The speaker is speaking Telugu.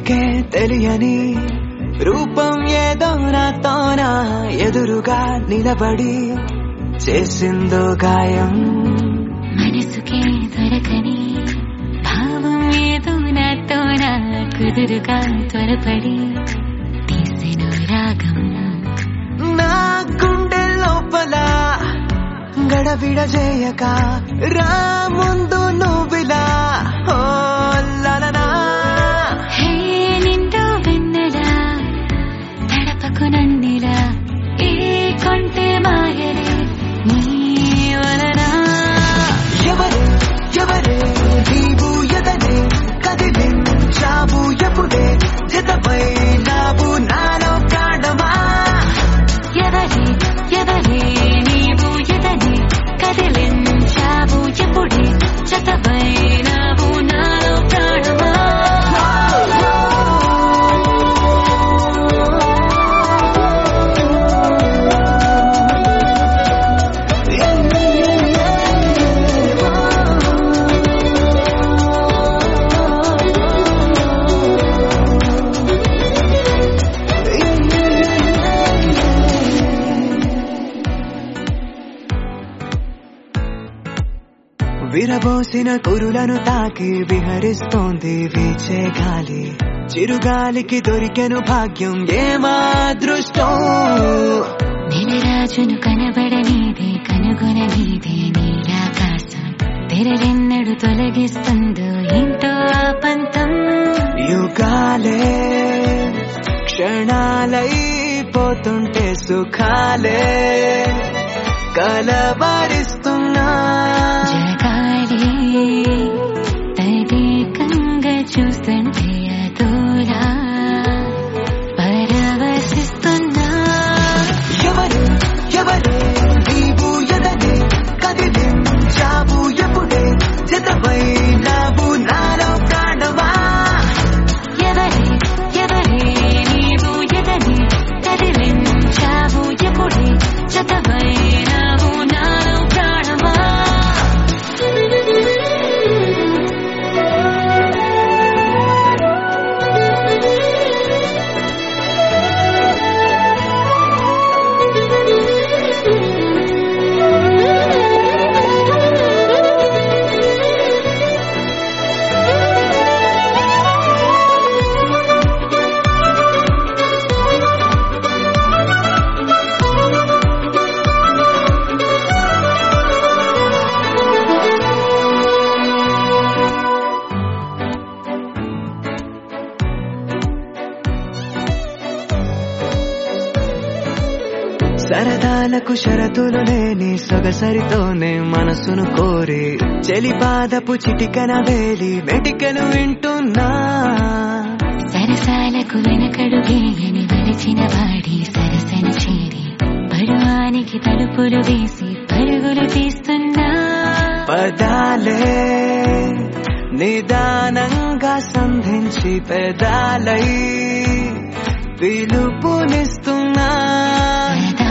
నాకే తెలియని రూపం ఏదో నాతోనా ఎదురుగా నిలబడి చేసిందో గాయం మనసుకే దొరకని భావం ఏదో నాతో నా కుదురుగా త్వరపడి తీసిన రాగం నా గుండె లోపల గడబిడ చేయక రా ముందు నువ్విలా ఓ లలనా హే నిండు వెన్నెలా తడపకు నన్నిలా ఏ కొంటే మాయలే నీ వలన ఎవరే ఎవరే నీవు ఎదనే కదిలించావు ఎప్పుడే జతపై నావు నాలో ప్రాణమా ఎవరే ఎవరే నీవు ఎదని కదిలించావు ఎప్పుడే చతబైనావు నాలో ప్రాణమా విరబోసిన కురులను తాకి విహరిస్తోంది వీచే గాలి చిరుగాలికి దొరికెను భాగ్యం ఏమా దృష్టం నెలరాజును కనబడనీదే కనుగొననీదే నీలాకాశం తెరలెన్నడు తొలగిస్తుందో ఏంటో ఆ పంతం యుగాలే క్షణాలైపోతుంటే సుఖాలే కలవరిస్తున్నా జగాలి తదేకంగా చూస్తుంటే అదోలా పరవశిస్తున్నా ఎవరే ఎవరే నీవు ఎదనే కదిలించావు ఎప్పుడే జతపై నావు నాలో ప్రాణమా ఎవరే ఎవరే నీవు ఎదని కదిలించావు ఎప్పుడే చతబైనావు నాలో ప్రాణమా సరదాలకు షరతులు లేని సొగసరితోనే మనసును కోరి చెలిపాదపు చిటికన వేలి మెటికలు వింటున్నా సరసాలకు వెనకడు గేయని వలచిన వాడి సరసను చేరి పరువానికి తలుపులు వేసి పరుగులు తీస్తున్నా పదాలే నిదానంగా సంధించి పెదాలై పిలుపునిస్తున్నా